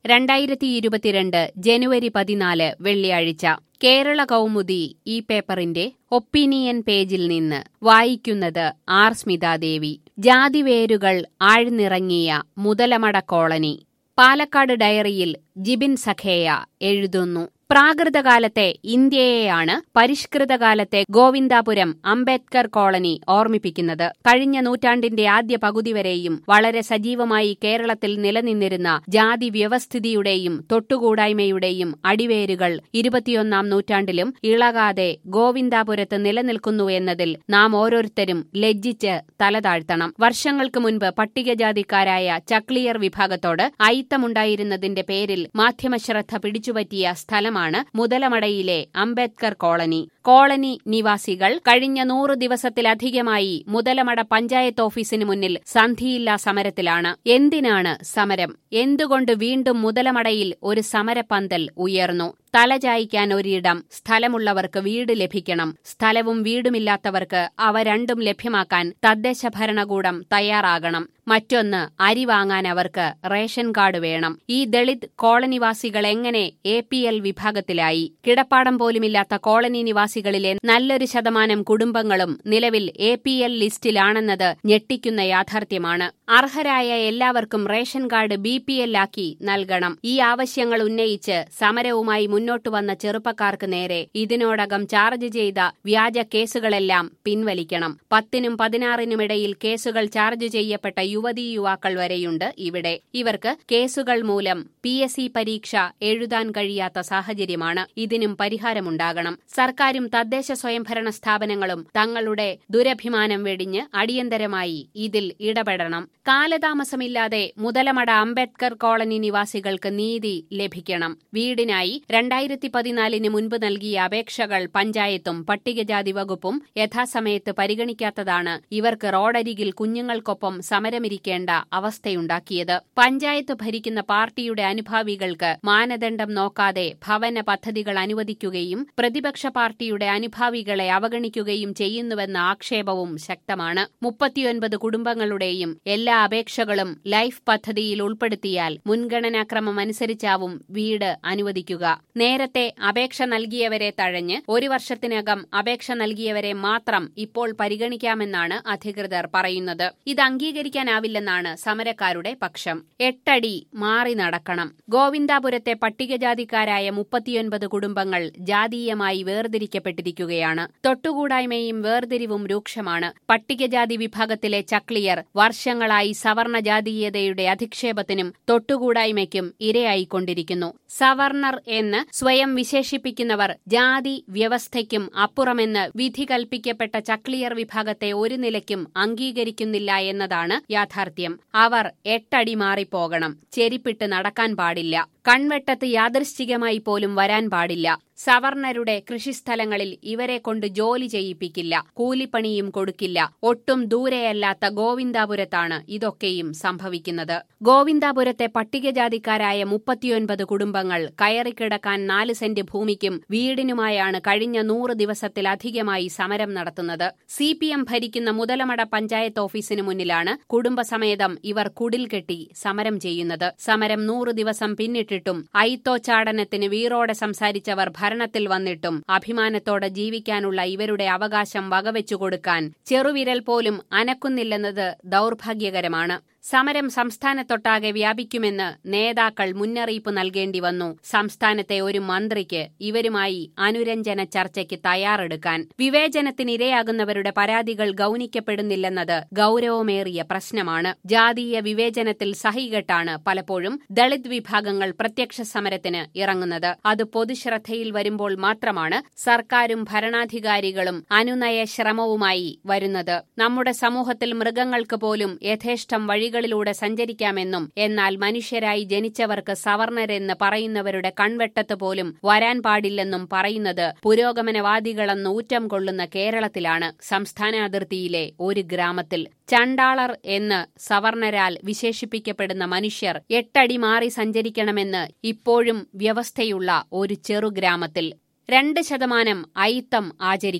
രണ്ടായിരത്തി ഇരുപത്തിരണ്ട് ജനുവരി പതിനാല് വെള്ളിയാഴ്ച കേരള കൗമുദി ഈ പേപ്പറിന്റെ ഒപ്പീനിയൻ പേജിൽ നിന്ന് വായിക്കുന്നത് ആർ സ്മിതാദേവി ജാതിവേരുകൾ ആഴ്ന്നിറങ്ങിയ മുതലമട കോളനി പാലക്കാട് ഡയറിയിൽ ജിബിൻ സഖേയ എഴുതുന്നു പ്രാകൃതകാലത്തെ ഇന്ത്യയെയാണ് പരിഷ്കൃതകാലത്തെ ഗോവിന്ദാപുരം അംബേദ്കർ കോളനി ഓർമ്മിപ്പിക്കുന്നത് കഴിഞ്ഞ നൂറ്റാണ്ടിന്റെ ആദ്യ പകുതി വരെയും വളരെ സജീവമായി കേരളത്തിൽ നിലനിന്നിരുന്ന ജാതി വ്യവസ്ഥിതിയുടെയും തൊട്ടുകൂടായ്മയുടെയും അടിവേരുകൾ ഇരുപത്തിയൊന്നാം നൂറ്റാണ്ടിലും ഇളകാതെ ഗോവിന്ദാപുരത്ത് നിലനിൽക്കുന്നു എന്നതിൽ നാം ഓരോരുത്തരും ലജ്ജിച്ച് തലതാഴ്ത്തണം വർഷങ്ങൾക്ക് മുൻപ് പട്ടികജാതിക്കാരായ ചക്ലിയർ വിഭാഗത്തോട് അയിത്തമുണ്ടായിരുന്നതിന്റെ പേരിൽ മാധ്യമശ്രദ്ധ പിടിച്ചുപറ്റിയ സ്ഥലമാണ് മുതലമടയിലെ അംബേദ്കർ കോളനി കോളനി നിവാസികൾ കഴിഞ്ഞ നൂറ് ദിവസത്തിലധികമായി മുതലമട പഞ്ചായത്ത് ഓഫീസിന് മുന്നിൽ സന്ധിയില്ലാ സമരത്തിലാണ് എന്തിനാണ് സമരം എന്തുകൊണ്ട് വീണ്ടും മുതലമടയിൽ ഒരു സമരപന്തൽ ഉയർന്നു തലചായ്ക്കാൻ ഒരിടം സ്ഥലമുള്ളവർക്ക് വീട് ലഭിക്കണം സ്ഥലവും വീടുമില്ലാത്തവർക്ക് അവ രണ്ടും ലഭ്യമാക്കാൻ തദ്ദേശ ഭരണകൂടം തയ്യാറാകണം മറ്റൊന്ന് അരി വാങ്ങാൻ അവർക്ക് റേഷൻ കാർഡ് വേണം ഈ ദളിത് കോളനിവാസികൾ എങ്ങനെ എ പി എൽ വിഭാഗത്തിലായി കിടപ്പാടം പോലുമില്ലാത്ത കോളനി നിവാസികളിലെ നല്ലൊരു ശതമാനം കുടുംബങ്ങളും നിലവിൽ എ പി എൽ ലിസ്റ്റിലാണെന്നത് ഞെട്ടിക്കുന്ന യാഥാർത്ഥ്യമാണ് അർഹരായ എല്ലാവർക്കും ration card B P L ആക്കി നൽകണം ഈ ആവശ്യങ്ങൾ ഉന്നയിച്ച് സമരവുമായി മുന്നോട്ടു വന്ന ചെറുപ്പക്കാർക്ക് നേരെ ഇതിനോടകം ചാർജ് ചെയ്ത വ്യാജ കേസുകളെല്ലാം പിൻവലിക്കണം പത്തിനും പതിനാറിനുമിടയിൽ കേസുകൾ ചാർജ് ചെയ്യപ്പെട്ട യുവതീ യുവാക്കൾ വരെയുണ്ട് ഇവിടെ ഇവർക്ക് കേസുകൾ മൂലം പി എസ് സി പരീക്ഷ എഴുതാൻ കഴിയാത്ത സാഹചര്യമാണ് ഇതിനും പരിഹാരമുണ്ടാകണം സർക്കാരും തദ്ദേശ സ്വയംഭരണ സ്ഥാപനങ്ങളും തങ്ങളുടെ ദുരഭിമാനം വെടിഞ്ഞ് അടിയന്തരമായി ഇതിൽ ഇടപെടണം കാലതാമസമില്ലാതെ മുതലമട അംബേദ്കർ കോളനി നിവാസികൾക്ക് നീതി ലഭിക്കണം വീടിനായി രണ്ടായിരത്തി പതിനാലിന് മുൻപ് നൽകിയ അപേക്ഷകൾ പഞ്ചായത്തും പട്ടികജാതി വകുപ്പും യഥാസമയത്ത് പരിഗണിക്കാത്തതാണ് ഇവർക്ക് റോഡരികിൽ കുഞ്ഞുങ്ങൾക്കൊപ്പം സമരമിരിക്കേണ്ട അവസ്ഥയുണ്ടാക്കിയത് പഞ്ചായത്ത് ഭരിക്കുന്ന പാർട്ടിയുടെ അനുഭാവികൾക്ക് മാനദണ്ഡം നോക്കാതെ ഭവന പദ്ധതികൾ അനുവദിക്കുകയും പ്രതിപക്ഷ പാർട്ടിയുടെ അനുഭാവികളെ അവഗണിക്കുകയും ചെയ്യുന്നുവെന്ന ആക്ഷേപവും ശക്തമാണ് മുപ്പത്തിയൊൻപത് കുടുംബങ്ങളുടെയും എല്ലാ അപേക്ഷകളും ലൈഫ് പദ്ധതിയിൽ ഉൾപ്പെടുത്തിയാൽ മുൻഗണനാക്രമം അനുസരിച്ചാവും വീട് അനുവദിക്കുക നേരത്തെ അപേക്ഷ നൽകിയവരെ തഴഞ്ഞ് ഒരു വർഷത്തിനകം അപേക്ഷ നൽകിയവരെ മാത്രം ഇപ്പോൾ പരിഗണിക്കാമെന്നാണ് അധികൃതർ പറയുന്നത് ഇത് അംഗീകരിക്കാനാവില്ലെന്നാണ് സമരക്കാരുടെ പക്ഷം എട്ടടി മാറി നടക്കണം ഗോവിന്ദാപുരത്തെ പട്ടികജാതിക്കാരായ മുപ്പത്തിയൊൻപത് കുടുംബങ്ങൾ ജാതീയമായി വേർതിരിക്കപ്പെട്ടിരിക്കുകയാണ് തൊട്ടുകൂടായ്മയും വേർതിരിവും രൂക്ഷമാണ് പട്ടികജാതി വിഭാഗത്തിലെ ചക്ലിയർ വർഷങ്ങളായി സവർണ ജാതീയതയുടെ അധിക്ഷേപത്തിനും തൊട്ടുകൂടായ്മയ്ക്കും ഇരയായിക്കൊണ്ടിരിക്കുന്നു സവർണർ എന്ന് സ്വയം വിശേഷിപ്പിക്കുന്നവർ ജാതി വ്യവസ്ഥയ്ക്കും അപ്പുറമെന്ന് വിധി കൽപ്പിക്കപ്പെട്ട ചക്ലിയർ വിഭാഗത്തെ ഒരു നിലയ്ക്കും അംഗീകരിക്കുന്നില്ല എന്നതാണ് യാഥാർത്ഥ്യം അവർ എട്ടടി മാറിപ്പോകണം ചെരിപ്പിട്ട് നടക്കാൻ പാടില്ല കൺവെട്ടത്ത് യാദൃശ്ചികമായി പോലും വരാൻ പാടില്ല സവർണരുടെ കൃഷിസ്ഥലങ്ങളിൽ ഇവരെ കൊണ്ട് ജോലി ചെയ്യിപ്പിക്കില്ല കൂലിപ്പണിയും കൊടുക്കില്ല ഒട്ടും ദൂരെയല്ലാത്ത ഗോവിന്ദാപുരത്താണ് ഇതൊക്കെയും സംഭവിക്കുന്നത് ഗോവിന്ദാപുരത്തെ പട്ടികജാതിക്കാരായ മുപ്പത്തിയൊൻപത് കുടുംബങ്ങൾ കയറിക്കിടക്കാൻ നാല് സെന്റ് ഭൂമിക്കും വീടിനുമായാണ് കഴിഞ്ഞ നൂറ് ദിവസത്തിലധികമായി സമരം നടത്തുന്നത് സി പി എം ഭരിക്കുന്ന മുതലമട പഞ്ചായത്ത് ഓഫീസിന് മുന്നിലാണ് കുടുംബസമേതം ഇവർ കുടിൽ കെട്ടി സമരം ചെയ്യുന്നത് സമരം നൂറ് ദിവസം പിന്നിട്ടിട്ടും ഐത്തോച്ചാടനത്തിന് വീറോടെ സംസാരിച്ചവർ ഭരണത്തിൽ വന്നിട്ടും അഭിമാനത്തോടെ ജീവിക്കാനുള്ള ഇവരുടെ അവകാശം വകവെച്ചു കൊടുക്കാൻ ചെറുവിരൽ പോലും അനക്കുന്നില്ലെന്നത് ദൗർഭാഗ്യകരമാണ് സമരം സംസ്ഥാനത്തൊട്ടാകെ വ്യാപിക്കുമെന്ന് നേതാക്കൾ മുന്നറിയിപ്പ് നൽകേണ്ടി വന്നു സംസ്ഥാനത്തെ ഒരു മന്ത്രിക്ക് ഇവരുമായി അനുരഞ്ജന ചർച്ചയ്ക്ക് തയ്യാറെടുക്കാൻ വിവേചനത്തിനിരയാകുന്നവരുടെ പരാതികൾ ഗൌനിക്കപ്പെടുന്നില്ലെന്നത് ഗൌരവമേറിയ പ്രശ്നമാണ് ജാതീയ വിവേചനത്തിൽ സഹികെട്ടാണ് പലപ്പോഴും ദളിത് വിഭാഗങ്ങൾ പ്രത്യക്ഷ സമരത്തിന് ഇറങ്ങുന്നത് അത് പൊതുശ്രദ്ധയിൽ വരുമ്പോൾ മാത്രമാണ് സർക്കാരും ഭരണാധികാരികളും അനുനയ ശ്രമവുമായി വരുന്നത് നമ്മുടെ സമൂഹത്തിൽ മൃഗങ്ങൾക്ക് പോലും യഥേഷ്ടം വഴികളിലൂടെ സഞ്ചരിക്കാമെന്നും എന്നാൽ മനുഷ്യരായി ജനിച്ചവർക്ക് സവർണരെന്ന് പറയുന്നവരുടെ കൺവെട്ടത്ത് പോലും വരാൻ പാടില്ലെന്നും പറയുന്നത് പുരോഗമനവാദികളെന്ന് ഊറ്റം കൊള്ളുന്ന കേരളത്തിലാണ് സംസ്ഥാന അതിർത്തിയിലെ ഒരു ഗ്രാമത്തിൽ ചണ്ടാളർ എന്ന് സവർണരാൽ വിശേഷിപ്പിക്കപ്പെടുന്ന മനുഷ്യർ എട്ടടി മാറി സഞ്ചരിക്കണമെന്ന് ഇപ്പോഴും വ്യവസ്ഥയുള്ള ഒരു ചെറുഗ്രാമത്തിൽ രണ്ട് ശതമാനം അയിത്തം ആചരിക്കുന്നു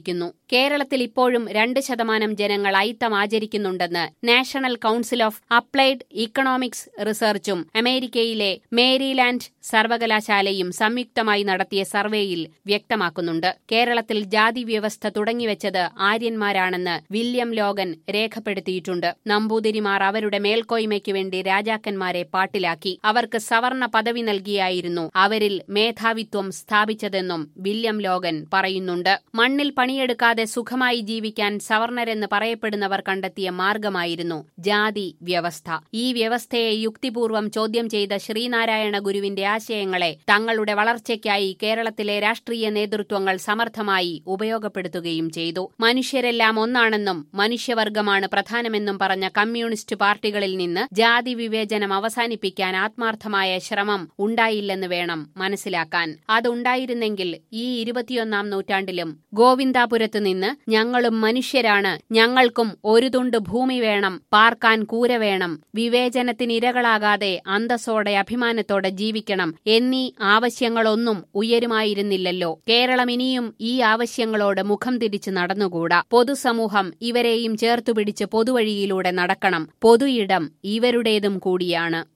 കേരളത്തിൽ ഇപ്പോഴും രണ്ട് ശതമാനം ജനങ്ങൾ അയിത്തം ആചരിക്കുന്നുണ്ടെന്ന് national council of applied economics റിസർച്ചും അമേരിക്കയിലെ മേരിലാൻഡ് സർവകലാശാലയും സംയുക്തമായി നടത്തിയ സർവേയിൽ വ്യക്തമാക്കുന്നുണ്ട് കേരളത്തിൽ ജാതി വ്യവസ്ഥ തുടങ്ങിവെച്ചത് ആര്യന്മാരാണെന്ന് വില്യം ലോഗൻ രേഖപ്പെടുത്തിയിട്ടുണ്ട് നമ്പൂതിരിമാർ അവരുടെ മേൽക്കോയ്മയ്ക്കു വേണ്ടി രാജാക്കന്മാരെ പാട്ടിലാക്കി അവർക്ക് സവർണ പദവി നൽകിയായിരുന്നു അവരിൽ മേധാവിത്വം സ്ഥാപിച്ചതെന്നും വില്യം ലോഗൻ പറയുന്നുണ്ട് മണ്ണിൽ പണിയെടുക്കാതെ സുഖമായി ജീവിക്കാൻ സവർണരെന്ന് പറയപ്പെടുന്നവർ കണ്ടെത്തിയ മാർഗമായിരുന്നു ജാതി വ്യവസ്ഥ ഈ വ്യവസ്ഥയെ യുക്തിപൂർവം ചോദ്യം ചെയ്ത ശ്രീനാരായണ ഗുരുവിന്റെ ആശയങ്ങളെ തങ്ങളുടെ വളർച്ചയ്ക്കായി കേരളത്തിലെ രാഷ്ട്രീയ നേതൃത്വങ്ങൾ സമർത്ഥമായി ഉപയോഗപ്പെടുത്തുകയും ചെയ്തു മനുഷ്യരെല്ലാം ഒന്നാണെന്നും മനുഷ്യവർഗമാണ് പ്രധാനമെന്നും പറഞ്ഞ കമ്മ്യൂണിസ്റ്റ് പാർട്ടികളിൽ നിന്ന് ജാതി വിവേചനം അവസാനിപ്പിക്കാൻ ആത്മാർത്ഥമായ ശ്രമം ഉണ്ടായില്ലെന്ന് വേണം മനസ്സിലാക്കാൻ അതുണ്ടായിരുന്നെങ്കിൽ ഈ ഇരുപത്തിയൊന്നാം നൂറ്റാണ്ടിലും ഗോവിന്ദാപുരത്ത് നിന്ന് ഞങ്ങളും മനുഷ്യരാണ് ഞങ്ങൾക്കും ഒരു തുണ്ട് ഭൂമി വേണം പാർക്കാൻ കൂര വേണം വിവേചനത്തിനിരകളാകാതെ അന്തസ്സോടെ അഭിമാനത്തോടെ ജീവിക്കണം എന്നീ ആവശ്യങ്ങളൊന്നും ഉയരുമായിരുന്നില്ലല്ലോ കേരളം ഇനിയും ഈ ആവശ്യങ്ങളോട് മുഖം തിരിച്ച് നടന്നുകൂടാ പൊതുസമൂഹം ഇവരെയും ചേർത്തുപിടിച്ച് പൊതുവഴിയിലൂടെ നടക്കണം പൊതു ഇടം ഇവരുടേതും കൂടിയാണ്